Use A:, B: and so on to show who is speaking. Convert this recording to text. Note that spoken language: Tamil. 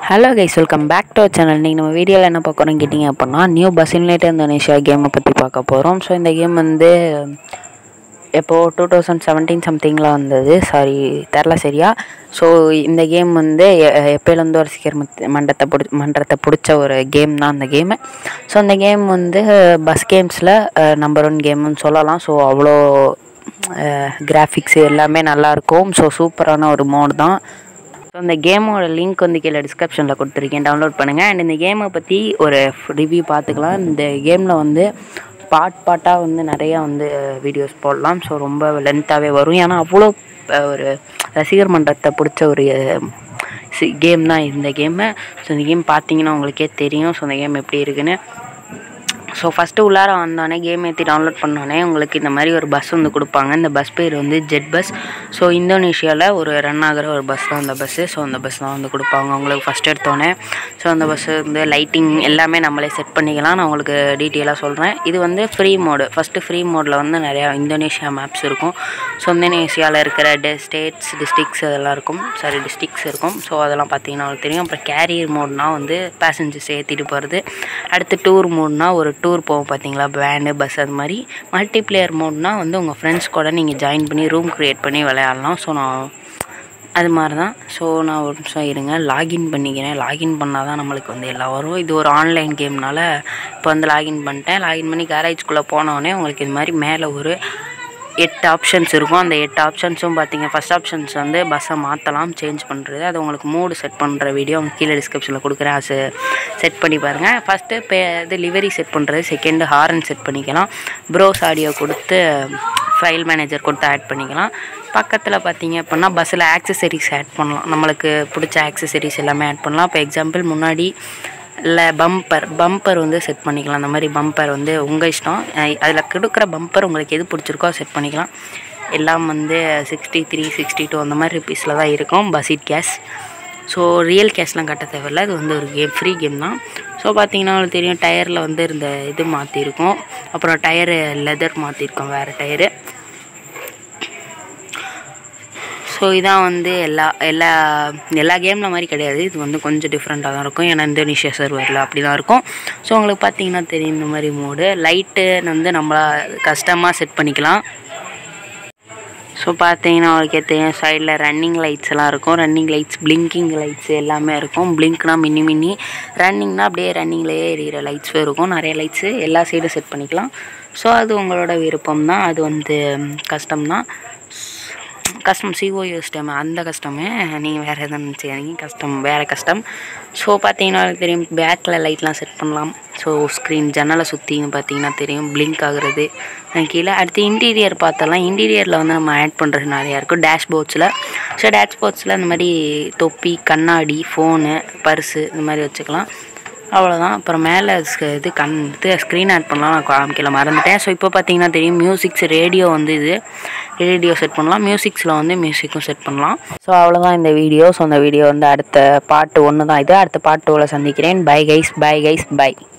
A: hello guys welcome back to channel இன்றைக்கி நம்ம வீடியோவில் என்ன பார்க்குறோம் கேட்டிங்க அப்படின்னா நியூ பசிலேட் இந்தோனேஷியா கேமை பற்றி பார்க்க போகிறோம் ஸோ இந்த கேம் வந்து எப்போது டூ தௌசண்ட் செவன்டீன் சம்திங்கில் வந்தது சாரி தெரில சரியா ஸோ இந்த கேம் வந்து எ- எப்பயிலேருந்து ஒரு சீக்கிரம் மண்டத்தை பிடி மன்றத்தை பிடிச்ச ஒரு கேம் தான் அந்த கேமு ஸோ அந்த கேம் வந்து பஸ் கேம்ஸில் நம்பர் ஒன் கேம்னு சொல்லலாம் ஸோ அவ்வளோ கிராஃபிக்ஸ் எல்லாமே நல்லாயிருக்கும் ஸோ சூப்பரான ஒரு மோட் தான் ஸோ இந்த கேமோட லிங்க் வந்து கீழே டிஸ்கிரிப்ஷனில் கொடுத்துருக்கேன் டவுன்லோட் பண்ணுங்கள் அண்ட் இந்த கேமை பற்றி ஒரு ரிவ்யூ பார்த்துக்கலாம் இந்த கேமில் வந்து பாட் பாட்டாக வந்து நிறையா வந்து வீடியோஸ் போடலாம் ஸோ ரொம்ப லென்த்தாகவே வரும் ஏன்னா அவ்வளோ அஹ், ஒரு ரசிகர் மன்றத்தை பிடிச்ச ஒரு கேம் தான் இந்த கேமு ஸோ இந்த கேம் பார்த்தீங்கன்னா உங்களுக்கே தெரியும் ஸோ இந்த கேம் எப்படி இருக்குன்னு ஸோ ஃபஸ்ட்டு உள்ளார வந்தோடனே கேம் ஏற்றி டவுன்லோட் பண்ணோடனே உங்களுக்கு இந்த மாதிரி ஒரு பஸ் வந்து கொடுப்பாங்க இந்த பஸ் பேர் வந்து ஜெட் பஸ் ஸோ இந்தோனேஷியாவில் ஒரு ரன் ஆகிற ஒரு பஸ் தான் அந்த பஸ்ஸு ஸோ அந்த பஸ் தான் வந்து கொடுப்பாங்க உங்களுக்கு ஃபஸ்ட் எடுத்தோடனே ஸோ அந்த பஸ்ஸு வந்து லைட்டிங் எல்லாமே நம்மளே செட் பண்ணிக்கலாம் நான் உங்களுக்கு டீட்டெயிலாக சொல்கிறேன் இது வந்து ஃப்ரீ மோடு ஃபஸ்ட்டு ஃப்ரீ மோடில் வந்து நிறையா இந்தோனேஷியா மேப்ஸ் இருக்கும் ஸோ இந்தோனேஷியாவில் இருக்கிற டே ஸ்டேட்ஸ் டிஸ்ட்ரிக்ஸ் அதெல்லாம் இருக்கும் சாரி டிஸ்ட்ரிக்ஸ் இருக்கும் ஸோ அதெல்லாம் பார்த்தீங்கன்னா உங்களுக்கு தெரியும் அப்புறம் கேரியர் மோட்னா வந்து பேசஞ்சர்ஸ் ஏற்றிட்டு போகிறது அடுத்து டூர் மோட்னா ஒரு டூர் போவோம் பார்த்தீங்களா வேனு பஸ் அது மாதிரி மல்டி பிளேயர் மோட்னா வந்து உங்கள் ஃப்ரெண்ட்ஸ் கூட நீங்கள் ஜாயின் பண்ணி ரூம் க்ரியேட் பண்ணி விளையாடலாம் ஸோ நான் அது மாதிரி தான் ஸோ நான் ஒரு நிமிஷம் இருங்க லாகின் பண்ணிக்கிறேன் லாகின் பண்ணால் தான் நம்மளுக்கு வந்து எல்லாம் வரும் இது ஒரு ஆன்லைன் கேம்னால இப்போ வந்து லாகின் பண்ணிட்டேன் லாகின் பண்ணி கேரேஜ்குள்ளே போனோடனே உங்களுக்கு இது மாதிரி மேலே ஒரு எட்டு ஆப்ஷன்ஸ் இருக்கும் அந்த எட்டு ஆப்ஷன்ஸும் பார்த்தீங்க ஃபஸ்ட் ஆப்ஷன்ஸ் வந்து பஸ்ஸை மாற்றலாம் சேஞ்ச் பண்ணுறது அது உங்களுக்கு மூடு செட் பண்ணுற வீடியோ உங்களுக்கு கீழே டிஸ்கிரிப்ஷனில் கொடுக்குறேன் அது செட் பண்ணி பாருங்கள் ஃபஸ்ட்டு இப்போ இது லிவரி செட் பண்ணுறது செகண்டு ஹாரன் செட் பண்ணிக்கலாம் ப்ரோஸ் ஆடியோ கொடுத்து ஃபைல் மேனேஜர் கொடுத்து ஆட் பண்ணிக்கலாம் பக்கத்தில் பார்த்தீங்க அப்படின்னா பஸ்ஸில் ஆக்சசரிஸ் ஆட் பண்ணலாம் நம்மளுக்கு பிடிச்ச ஆக்சசரிஸ் எல்லாமே ஆட் பண்ணலாம் இப்போ எக்ஸாம்பிள் முன்னாடி இல்லை பம்பர் பம்பர் வந்து செட் பண்ணிக்கலாம் அந்த மாதிரி பம்பர் வந்து உங்கள் இஷ்டம் அதில் கொடுக்குற பம்பர் உங்களுக்கு எது பிடிச்சிருக்கோ செட் பண்ணிக்கலாம் எல்லாம் வந்து சிக்ஸ்டி த்ரீ சிக்ஸ்டி டூ அந்த மாதிரி ருபீஸில் தான் இருக்கும் பசிட் கேஷ் ஸோ ரியல் கேஷ்லாம் கட்ட தேவையில்ல இது வந்து ஒரு கேம் ஃப்ரீ கேம் தான் ஸோ பார்த்தீங்கன்னா உங்களுக்கு தெரியும் டயரில் வந்து இந்த இது மாற்றிருக்கோம் அப்புறம் டயரு லெதர் மாற்றிருக்கோம் வேறு டயரு ஸோ இதான் வந்து எல்லா எல்லா எல்லா கேமில் மாதிரி கிடையாது இது வந்து கொஞ்சம் டிஃப்ரெண்ட்டாக தான் இருக்கும் ஏன்னா இந்தோனேஷியா சர்வரில் அப்படி தான் இருக்கும் ஸோ உங்களுக்கு பார்த்தீங்கன்னா தெரியும் இந்த மாதிரி மோடு லைட்டு வந்து நம்மளா கஸ்டமாக செட் பண்ணிக்கலாம் ஸோ பார்த்தீங்கன்னா உங்களுக்கே தெரியும் சைடில் ரன்னிங் லைட்ஸ் எல்லாம் இருக்கும் ரன்னிங் லைட்ஸ் பிளிங்கிங் லைட்ஸ் எல்லாமே இருக்கும் பிளிங்க்னா மினி மினி ரன்னிங்னா அப்படியே ரன்னிங்லேயே எரியிற லைட்ஸும் இருக்கும் நிறைய லைட்ஸு எல்லா சைடும் செட் பண்ணிக்கலாம் ஸோ அது உங்களோட விருப்பம் தான் அது வந்து கஷ்டம் தான் கஸ்டம் சிஓஎஸ் டைம் அந்த கஸ்டமு நீங்கள் வேறு எதுவும் நினச்சிக்காதீங்க கஸ்டம் வேறு கஸ்டம் ஸோ பார்த்தீங்கன்னா உங்களுக்கு தெரியும் பேக்கில் லைட்லாம் செட் பண்ணலாம் ஸோ ஸ்க்ரீன் ஜன்னலை சுற்றிங்க பார்த்தீங்கன்னா தெரியும் பிளிங்க் ஆகுறது அஹ் கீழே அடுத்து இன்டீரியர் பார்த்தலாம் இன்டீரியரில் வந்து நம்ம ஆட் பண்ணுறது நிறையா இருக்கும் டேஷ்போர்ட்ஸில் ஸோ டேஷ்போர்ட்ஸில் இந்த மாதிரி தொப்பி கண்ணாடி ஃபோனு பர்ஸு இந்த மாதிரி வச்சுக்கலாம் அவ்வளோதான் அப்புறம் மேலே இது கண் இது ஸ்க்ரீன் ஆட் பண்ணலாம் நான் காமிக்கல மறந்துட்டேன் ஸோ இப்போ பார்த்தீங்கன்னா தெரியும் மியூசிக்ஸ் ரேடியோ வந்து இது ரேடியோ செட் பண்ணலாம் மியூசிக்ஸில் வந்து மியூசிக்கும் செட் பண்ணலாம் ஸோ அவ்வளோதான் இந்த வீடியோ ஸோ அந்த வீடியோ வந்து அடுத்த பாட்டு ஒன்று தான் இது அடுத்த பாட்டு டூவில் சந்திக்கிறேன் bye guys bye guys by